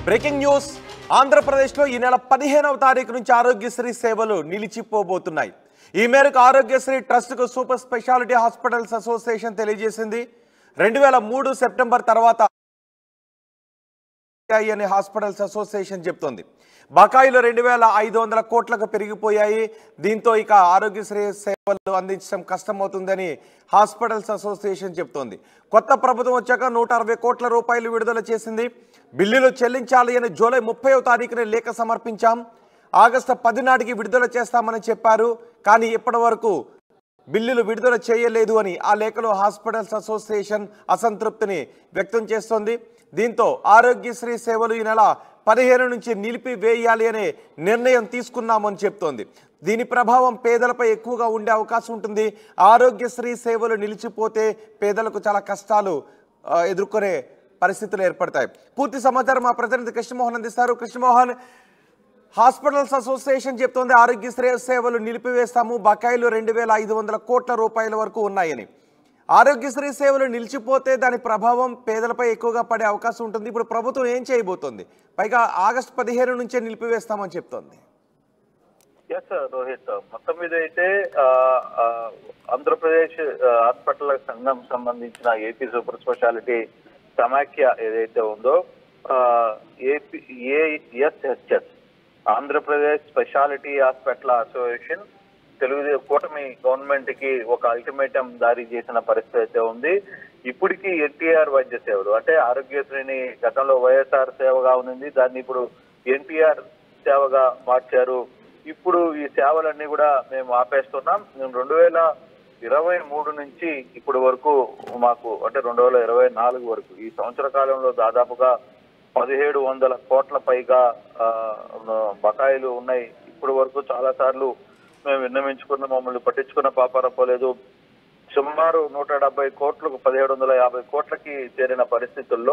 breaking news ఆంధ్రప్రదేశ్లో ఈ నెల పదిహేనవ తారీఖు నుంచి ఆరోగ్యశ్రీ సేవలు నిలిచిపోబోతున్నాయి ఈ మేరకు ఆరోగ్యశ్రీ ట్రస్ట్కు సూపర్ స్పెషాలిటీ హాస్పిటల్స్ అసోసియేషన్ తెలియజేసింది రెండు వేల మూడు సెప్టెంబర్ తర్వాత పెరిగాయి అని హాస్పిటల్స్ అసోసియేషన్ చెప్తోంది బకాయిలు రెండు వేల ఐదు వందల కోట్లకు పెరిగిపోయాయి దీంతో ఇక ఆరోగ్యశ్రీ సేవలు అందించడం కష్టమవుతుందని హాస్పిటల్స్ అసోసియేషన్ చెప్తోంది కొత్త ప్రభుత్వం వచ్చాక నూట అరవై కోట్ల రూపాయలు విడుదల చేసింది బిల్లులు చెల్లించాలి అని జూలై ముప్పైవ తారీఖున లేఖ సమర్పించాం ఆగస్టు పది నాటికి విడుదల చేస్తామని చెప్పారు కానీ ఇప్పటి వరకు బిల్లులు విడుదల చేయలేదు అని ఆ లేఖలో హాస్పిటల్స్ అసోసియేషన్ అసంతృప్తిని వ్యక్తం చేస్తోంది దీంతో ఆరోగ్యశ్రీ సేవలు ఈ నెల పదిహేను నుంచి నిలిపివేయాలి అనే నిర్ణయం తీసుకున్నామని చెప్తోంది దీని ప్రభావం పేదలపై ఎక్కువగా ఉండే అవకాశం ఉంటుంది ఆరోగ్యశ్రీ సేవలు నిలిచిపోతే పేదలకు చాలా కష్టాలు ఆ, ఎదుర్కొనే పరిస్థితులు ఏర్పడతాయి పూర్తి సమాచారం మా ప్రతినిధి కృష్ణమోహన్ అందిస్తారు కృష్ణమోహన్ హాస్పిటల్స్ అసోసియేషన్ చెప్తోంది ఆరోగ్యశ్రీ సేవలు నిలిపివేస్తాము బకాయిలు రెండు వేల ఐదు వందల కోట్ల రూపాయల వరకు ఉన్నాయని ఆరోగ్యశ్రీ సేవలు నిలిచిపోతే దాని ప్రభావం పేదలపై ఎక్కువగా పడే అవకాశం ఉంటుంది ఇప్పుడు ప్రభుత్వం ఏం చేయబోతోంది పైగా ఆగస్టు పదిహేను నుంచే నిలిపివేస్తామని చెప్తోంది ఎస్ రోహిత్ మొత్తం మీద అయితే ఆ, ఆ, ఆంధ్రప్రదేశ్ ఆ, హాస్పిటల్ సంఘం సంబంధించిన ఏపీ సూపర్ స్పెషాలిటీ సమాఖ్య ఏదైతే ఉందో ఆ, AP ఏఎస్హెచ్ఎస్ Andhra Pradesh speciality hospital association Telugu కూటమి గవర్నమెంట్ కి ఒక అల్టిమేటం జారీ చేసిన పరిస్థితి అయితే ఉంది ఇప్పటికీ ఎన్టీఆర్ వైద్య సేవలు అంటే ఆరోగ్యశ్రీని గతంలో వైఎస్ఆర్ సేవగా ఉంది దాన్ని ఇప్పుడు ఎన్టీఆర్ సేవగా మార్చారు ఇప్పుడు ఈ సేవలన్నీ కూడా మేము ఆపేస్తున్నాం మేము రెండు వేల ఇరవై మూడు నుంచి ఇప్పటి వరకు మాకు అంటే రెండు వేల ఇరవై నాలుగు వరకు ఈ సంవత్సర కాలంలో దాదాపుగా పదిహేడు వందల కోట్ల పైగా ఆ, బకాయిలు ఉన్నాయి ఇప్పటి వరకు చాలా సార్లు మేము విన్నవించుకున్న మమ్మల్ని పట్టించుకున్న పాపారం పోలేదు సుమారు నూట డెబ్బై కోట్లకు పదిహేడు వందల యాభై కోట్లకి చేరిన పరిస్థితుల్లో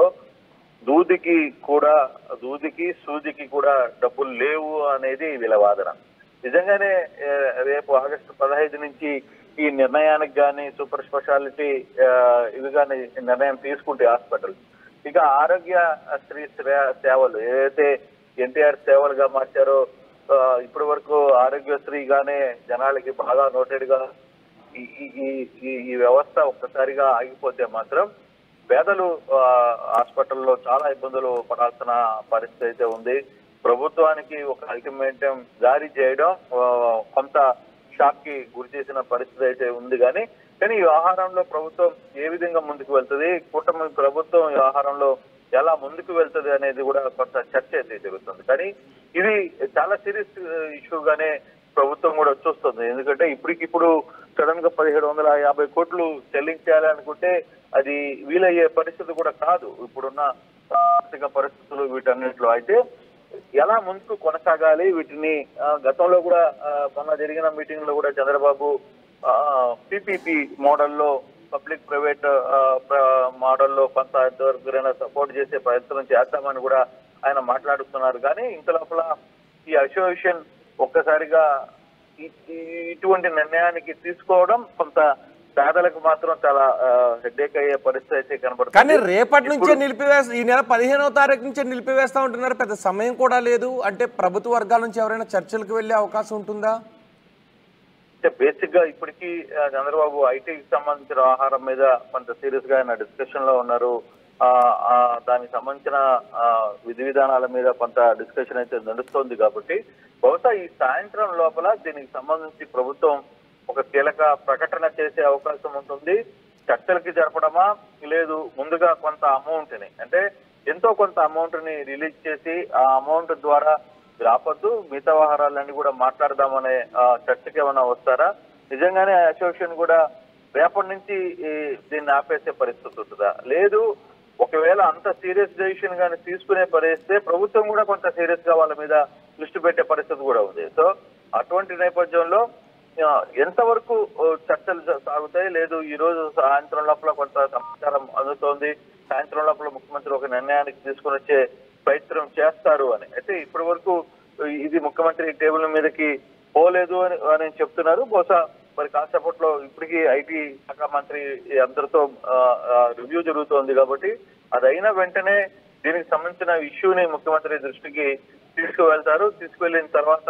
దూదికి కూడా దూదికి సూదికి కూడా డబ్బులు లేవు అనేది వీళ్ళ వాదన నిజంగానే ఏ, రేపు ఆగస్టు పదహైదు నుంచి ఈ నిర్ణయానికి కానీ సూపర్ స్పెషాలిటీ ఆ, ఇవి కానీ నిర్ణయం తీసుకుంటే హాస్పిటల్ ఇక ఆరోగ్య శ్రీ శ్రే- సేవలు ఏదైతే ఎన్టీఆర్ సేవలుగా మార్చారో ఆ, ఇప్పటి వరకు ఆరోగ్యశ్రీగానే జనాలకి బాగా నోటెడ్ గా ఈ ఈ- ఈ- ఈ- ఈ వ్యవస్థ ఒక్కసారిగా ఆగిపోతే మాత్రం పేదలు ఆ, హాస్పిటల్లో చాలా ఇబ్బందులు పడాల్సిన పరిస్థితి అయితే ఉంది ప్రభుత్వానికి ఒక అల్టిమేటం జారీ చేయడం ఆ, కొంత షాక్ కి గురి చేసిన పరిస్థితి అయితే ఉంది కానీ కానీ ఈ వ్యవహారంలో ప్రభుత్వం ఏ విధంగా ముందుకు వెళ్తుంది కూటమి ప్రభుత్వం ఈ వ్యవహారంలో ఎలా ముందుకు వెళ్తుంది అనేది కూడా కొంత చర్చ అయితే జరుగుతుంది కానీ ఇది చాలా సీరియస్ ఇష్యూగానే ప్రభుత్వం కూడా చూస్తుంది ఎందుకంటే ఇప్పటికిప్పుడు సడన్ గా పదిహేడు వందల యాభై కోట్లు చెల్లించాలి అనుకుంటే అది వీలయ్యే పరిస్థితి కూడా కాదు ఇప్పుడున్న ఆర్థిక పరిస్థితులు వీటన్నిటిలో అయితే ఎలా ముందుకు కొనసాగాలి వీటిని ఆ, గతంలో కూడా ఆ, మొన్న జరిగిన మీటింగ్ లో కూడా చంద్రబాబు పిపిపి మోడల్లో పబ్లిక్ ప్రైవేట్ మోడల్లో కొంత ఎంతవరకు సపోర్ట్ చేసే ప్రయత్నం చేద్దామని కూడా ఆయన మాట్లాడుతున్నారు కానీ ఇంత లోపల ఈ అసోసియేషన్ ఒక్కసారిగా ఈ- ఈ- ఇటువంటి నిర్ణయానికి తీసుకోవడం కొంత పేదలకు మాత్రం చాలా హెడ్ఏక్ అయ్యే పరిస్థితి అయితే కనబడుతుంది కానీ రేపటి నుంచే ఇప్పుడు- నిలిపివేస్తా ఈ నెల పదిహేనవ తారీఖు నుంచే నిలిపివేస్తా ఉంటున్నారు పెద్ద సమయం కూడా లేదు అంటే ప్రభుత్వ వర్గాల నుంచి ఎవరైనా చర్చలకు వెళ్ళే అవకాశం ఉంటుందా అంటే బేసిక్ గా ఇప్పటికీ ఆ, చంద్రబాబు ఐటీకి సంబంధించిన ఆహారం మీద కొంత సీరియస్ గా ఆయన డిస్కషన్ లో ఉన్నారు ఆ, ఆ, దానికి సంబంధించిన ఆ, విధి విధానాల మీద కొంత డిస్కషన్ అయితే నడుస్తోంది కాబట్టి బహుశా ఈ సాయంత్రం లోపల దీనికి సంబంధించి ప్రభుత్వం ఒక కీలక ప్రకటన చేసే అవకాశం ఉంటుంది చర్చలకి జరపడమా లేదు ముందుగా కొంత అమౌంట్ ని అంటే ఎంతో కొంత అమౌంట్ ని రిలీజ్ చేసి ఆ అమౌంట్ ద్వారా మీరు ఆపొద్దు మిగతా వ్యవహారాలన్నీ కూడా మాట్లాడదామనే ఆ, చర్చకి ఏమైనా వస్తారా నిజంగానే అసోసియేషన్ కూడా రేపటి నుంచి ఈ దీన్ని ఆపేసే పరిస్థితి ఉంటుందా లేదు ఒకవేళ అంత సీరియస్ డెసిషన్ గాని తీసుకునే పరిస్థితే ప్రభుత్వం కూడా కొంత సీరియస్ గా వాళ్ళ మీద దృష్టి పెట్టే పరిస్థితి కూడా ఉంది సో అటువంటి నేపథ్యంలో ఆ, ఎంతవరకు ఓ, చర్చలు జ- సాగుతాయి లేదు ఈ రోజు సాయంత్రం లోపల కొంత సమాచారం అందుతోంది సాయంత్రం లోపల ముఖ్యమంత్రి ఒక నిర్ణయానికి తీసుకుని వచ్చే ప్రయత్నం చేస్తారు అని అయితే ఇప్పటి వరకు ఇది ముఖ్యమంత్రి టేబుల్ మీదకి పోలేదు అని అని చెప్తున్నారు బహుశా మరి కాసేపట్లో ఇప్పటికీ ఐటీ శాఖ మంత్రి అందరితో రివ్యూ జరుగుతోంది కాబట్టి అది అయిన వెంటనే దీనికి సంబంధించిన ఇష్యూని ముఖ్యమంత్రి దృష్టికి తీసుకువెళ్తారు తీసుకువెళ్ళిన తర్వాత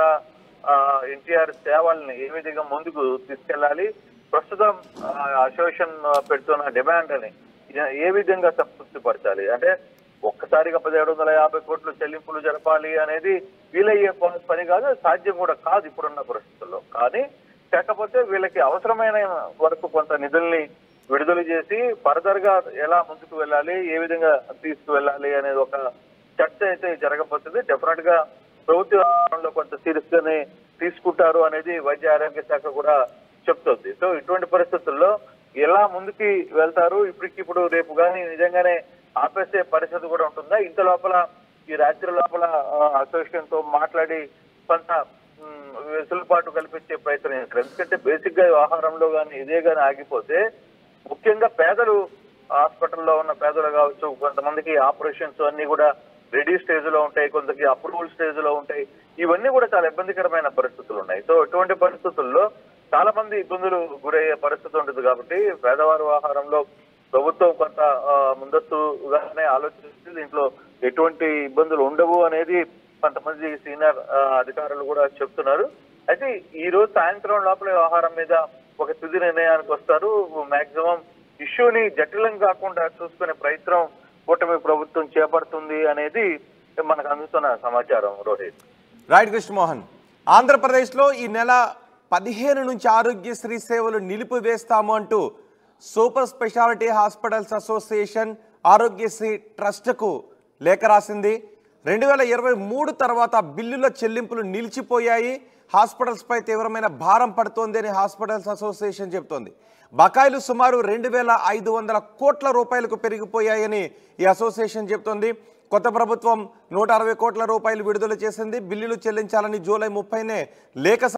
ఎన్టీఆర్ సేవల్ని ఏ విధంగా ముందుకు తీసుకెళ్ళాలి ప్రస్తుతం ఆ, అసోసియేషన్ పెడుతున్న డిమాండ్ అని ఏ- ఏ విధంగా సంతృప్తి పరచాలి అంటే ఒక్కసారిగా పదిహేడు వందల యాభై కోట్లు చెల్లింపులు జరపాలి అనేది వీలయ్యే ప- పని కాదు సాధ్యం కూడా కాదు ఇప్పుడున్న పరిస్థితుల్లో కానీ కాకపోతే వీళ్ళకి అవసరమైన వరకు కొంత నిధుల్ని విడుదల చేసి ఫర్దర్ గా ఎలా ముందుకు వెళ్ళాలి ఏ విధంగా తీసుకువెళ్ళాలి అనేది ఒక చర్చ అయితే జరగబోతుంది డెఫినెట్ గా ప్రభుత్వ వ్యవహారంలో కొంత సీరియస్ గానే తీసుకుంటారు అనేది వైద్య ఆరోగ్య శాఖ కూడా చెప్తోంది సో ఇటువంటి పరిస్థితుల్లో ఎలా ముందుకి వెళ్తారు ఇప్పటికిప్పుడు రేపు కానీ నిజంగానే ఆపేసే పరిస్థితి కూడా ఉంటుందా ఇంత లోపల ఈ రాత్రి లోపల అసోసియేషన్ తో మాట్లాడి కొంత ఉమ్, వెసులుబాటు కల్పించే ప్రయత్నం చేస్తారు ఎందుకంటే బేసిక్ గా వ్యవహారంలో కానీ ఇదే కానీ ఆగిపోతే ముఖ్యంగా పేదలు హాస్పిటల్లో ఉన్న పేదలు కావచ్చు కొంతమందికి ఆపరేషన్స్ అన్ని కూడా రెడీ స్టేజ్ లో ఉంటాయి కొంతకి అప్రూవల్ స్టేజ్ లో ఉంటాయి ఇవన్నీ కూడా చాలా ఇబ్బందికరమైన పరిస్థితులు ఉన్నాయి సో ఇటువంటి పరిస్థితుల్లో చాలా మంది ఇబ్బందులు గురయ్యే పరిస్థితి ఉంటుంది కాబట్టి పేదవారి వ్యవహారంలో ప్రభుత్వం కొంత ఆ, ముందస్తుగానే ఆలోచిస్తుంది దీంట్లో ఎటువంటి ఇబ్బందులు ఉండవు అనేది కొంతమంది సీనియర్ ఆ, అధికారులు కూడా చెప్తున్నారు అయితే ఈ రోజు సాయంత్రం లోపల వ్యవహారం మీద ఒక తుది నిర్ణయానికి వస్తారు మాక్సిమం ఇష్యూని జటిలం కాకుండా చూసుకునే ప్రయత్నం కూటమి ప్రభుత్వం చేపడుతుంది అనేది మనకు అందుతున్న సమాచారం రోహిత్ రైట్ కృష్ణమోహన్ ఆంధ్రప్రదేశ్లో ఈ నెల పదిహేను నుంచి ఆరోగ్యశ్రీ సేవలు నిలిపివేస్తాము అంటూ super speciality hospitals association Aarogyasri ట్రస్ట్కు లేఖ రాసింది రెండు వేల ఇరవై మూడు తర్వాత బిల్లుల చెల్లింపులు నిలిచిపోయాయి హాస్పిటల్స్పై తీవ్రమైన భారం పడుతోంది అని హాస్పిటల్స్ అసోసియేషన్ చెబుతోంది బకాయిలు సుమారు రెండు వేల ఐదు వందల కోట్ల రూపాయలకు పెరిగిపోయాయని ఈ అసోసియేషన్ చెబుతోంది కొత్త ప్రభుత్వం నూట అరవై కోట్ల రూపాయలు విడుదల చేసింది బిల్లులు చెల్లించాలని జూలై ముప్పైనే లేఖ